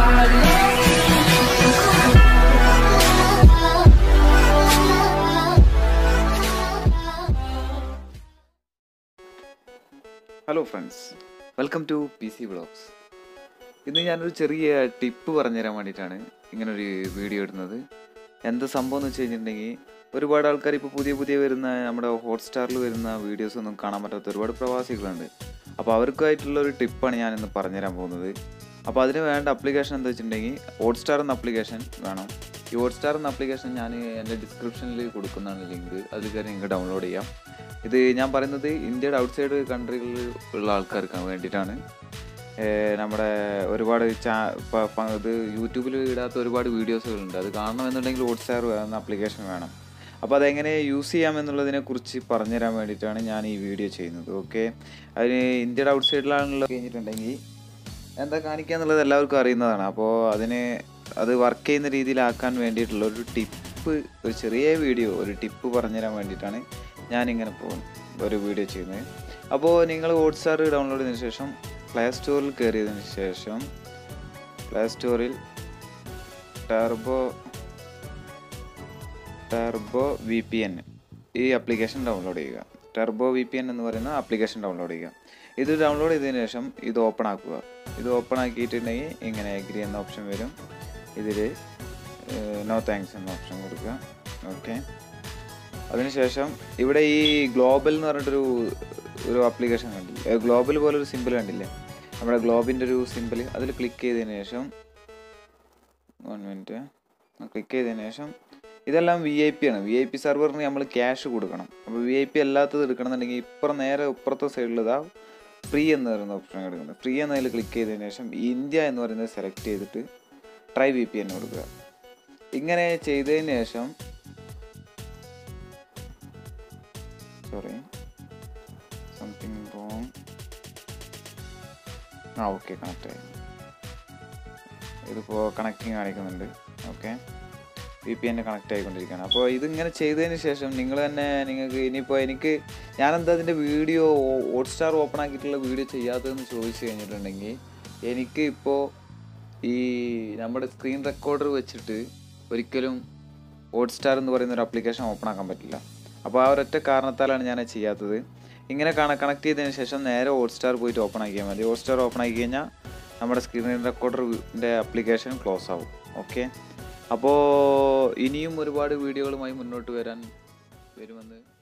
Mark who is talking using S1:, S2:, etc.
S1: hello friends welcome to P C vlogs ഇന്ന് ഞാനൊരു ചെറിയ ടിപ്പ് പറഞ്ഞുതരാൻ വേണ്ടിയിട്ടാണ് ഇങ്ങനൊരു വീഡിയോ ഇടുന്നത് എന്താ സംഭവം എന്ന് വെച്ച് കഴിഞ്ഞിട്ടുണ്ടെങ്കിൽ ഒരുപാട് ആൾക്കാർ ഇപ്പോൾ പുതിയ പുതിയ വരുന്ന നമ്മുടെ ഹോട്ട്സ്റ്റാറിൽ വരുന്ന വീഡിയോസ് ഒന്നും കാണാൻ പറ്റാത്ത ഒരുപാട് പ്രവാസികളുണ്ട് അപ്പോൾ അവർക്കായിട്ടുള്ള ഒരു ടിപ്പാണ് ഞാൻ ഇന്ന് പറഞ്ഞുതരാൻ പോകുന്നത് അപ്പോൾ അതിന് വേണ്ട അപ്ലിക്കേഷൻ എന്താ വെച്ചിട്ടുണ്ടെങ്കിൽ ഹോട്ട്സ്റ്റാർ എന്ന അപ്ലിക്കേഷൻ വേണം ഈ ഹോട്ട്സ്റ്റാർ എന്ന അപ്ലിക്കേഷൻ ഞാൻ എൻ്റെ ഡിസ്ക്രിപ്ഷനിൽ കൊടുക്കുന്നതാണ് ലിങ്ക് അതിൽ കയറി നിങ്ങൾക്ക് ഡൗൺലോഡ് ചെയ്യാം ഇത് ഞാൻ പറയുന്നത് ഇന്ത്യയുടെ ഔട്ട്സൈഡ് കൺട്രികളിൽ ഉള്ള ആൾക്കാർക്ക് വേണ്ടിയിട്ടാണ് ഏർ നമ്മുടെ ഒരുപാട് ചാ പ- പ- ഇത് യൂട്യൂബിൽ ഇടാത്ത ഒരുപാട് വീഡിയോസുകളുണ്ട് അത് കാണണമെന്നുണ്ടെങ്കിൽ ഹോട്ട്സ്റ്റാർ എന്ന അപ്ലിക്കേഷൻ വേണം അപ്പോൾ അതെങ്ങനെ യൂസ് ചെയ്യാം എന്നുള്ളതിനെ കുറിച്ച് പറഞ്ഞുതരാൻ വേണ്ടിയിട്ടാണ് ഞാൻ ഈ വീഡിയോ ചെയ്യുന്നത് ഓക്കെ അതിന് ഇന്ത്യയുടെ ഔട്ട്സൈഡിലാണുള്ള കഴിഞ്ഞിട്ടുണ്ടെങ്കിൽ എന്താ കാണിക്കുക എന്നുള്ളത് എല്ലാവർക്കും അറിയുന്നതാണ് അപ്പോൾ അതിന് അത് വർക്ക് ചെയ്യുന്ന രീതിയിലാക്കാൻ വേണ്ടിയിട്ടുള്ള ഒരു ടിപ്പ് ഒരു ചെറിയ വീഡിയോ ഒരു ടിപ്പ് പറഞ്ഞുതരാൻ വേണ്ടിയിട്ടാണ് ഞാനിങ്ങനെ പോകും ഒരു വീഡിയോ ചെയ്യുന്നത് അപ്പോൾ നിങ്ങൾ ഹോട്ട്സ്റ്റാർ ഡൗൺലോഡ് ചെയ്തതിന് ശേഷം പ്ലേ സ്റ്റോറിൽ കയറിയതിന് ശേഷം പ്ലേ സ്റ്റോറിൽ turbo turbo V P N ഈ ആപ്ലിക്കേഷൻ ഡൗൺലോഡ് ചെയ്യുക ടെർബോ വി പി എൻ എന്ന് പറയുന്ന ആപ്ലിക്കേഷൻ ഡൗൺലോഡ് ചെയ്യുക ഇത് ഡൗൺലോഡ് ചെയ്തതിന് ശേഷം ഇത് ഓപ്പൺ ആക്കുക ഇത് ഓപ്പൺ ആക്കിയിട്ടുണ്ടെങ്കിൽ ഇങ്ങനെ എഗ്രി എന്ന ഓപ്ഷൻ വരും ഇതിൽ നോ താങ്ക്സ് എന്ന ഓപ്ഷൻ കൊടുക്കുക ഓക്കെ അതിനുശേഷം ഇവിടെ ഈ ഗ്ലോബൽ എന്ന് പറഞ്ഞിട്ടൊരു ഒരു ആപ്ലിക്കേഷൻ കണ്ടില്ലേ ഗ്ലോബൽ പോലെ ഒരു സിമ്പിൾ കണ്ടില്ലേ നമ്മുടെ ഗ്ലോബിൻ്റെ ഒരു സിമ്പിൾ അതിൽ ക്ലിക്ക് ചെയ്തതിന് ശേഷം വൺ മിനിറ്റ് ക്ലിക്ക് ചെയ്തതിന് ശേഷം ഇതെല്ലാം വി ഐ പി ആണ് വി ഐ പി സെർവറിന് നമ്മൾ ക്യാഷ് കൊടുക്കണം അപ്പോൾ വി ഐ പി അല്ലാത്തത് എടുക്കണമെന്നുണ്ടെങ്കിൽ ഇപ്പുറം നേരെ ഇപ്പുറത്തെ സൈഡിൽ ഇതാ ഫ്രീ എന്ന് പറയുന്ന ഓപ്ഷൻ എടുക്കുന്നത് ഫ്രീ എന്നതിൽ ക്ലിക്ക് ചെയ്തതിന് ശേഷം ഇന്ത്യ എന്ന് പറയുന്നത് സെലക്ട് ചെയ്തിട്ട് ട്രൈ വി പി എൻ കൊടുക്കുക ഇങ്ങനെ ചെയ്തതിന് ശേഷം സോറി സംതിങ് റോങ് ആ ഓക്കെ കണക്ട് ആയി ഇതിപ്പോൾ കണക്റ്റിങ് കാണിക്കുന്നുണ്ട് ഓക്കെ വി പി എന്നെ കണക്ട് ആയിക്കൊണ്ടിരിക്കുകയാണ് അപ്പോൾ ഇതിങ്ങനെ ചെയ്തതിന് ശേഷം നിങ്ങൾ തന്നെ നിങ്ങൾക്ക് ഇനിയിപ്പോൾ എനിക്ക് ഞാനെന്താ അതിൻ്റെ വീഡിയോ ഹോട്ട്സ്റ്റാർ ഓപ്പൺ ആക്കിയിട്ടുള്ള വീഡിയോ ചെയ്യാത്തതെന്ന് ചോദിച്ചു കഴിഞ്ഞിട്ടുണ്ടെങ്കിൽ എനിക്ക് ഇപ്പോൾ ഈ നമ്മുടെ സ്ക്രീൻ റെക്കോർഡർ വെച്ചിട്ട് ഒരിക്കലും ഹോട്ട്സ്റ്റാർ എന്ന് പറയുന്ന ഒരു ആപ്ലിക്കേഷൻ ഓപ്പൺ ആക്കാൻ പറ്റില്ല അപ്പോൾ ആ ഒരൊറ്റ കാരണത്താലാണ് ഞാൻ അത് ചെയ്യാത്തത് ഇങ്ങനെ കാണ കണക്ട് ചെയ്തതിന് ശേഷം നേരെ ഹോട്ട്സ്റ്റാർ പോയിട്ട് ഓപ്പൺ ആക്കിയാൽ മതി ഹോട്ട്സ്റ്റാർ ഓപ്പൺ ആക്കി കഴിഞ്ഞാൽ നമ്മുടെ സ്ക്രീൻ റെക്കോർഡറിൻ്റെ ആപ്ലിക്കേഷൻ ക്ലോസ് ആവും ഓക്കെ അപ്പോൾ ഇനിയും ഒരുപാട് വീഡിയോകളുമായി മുന്നോട്ട് വരാൻ വരുമെന്ന്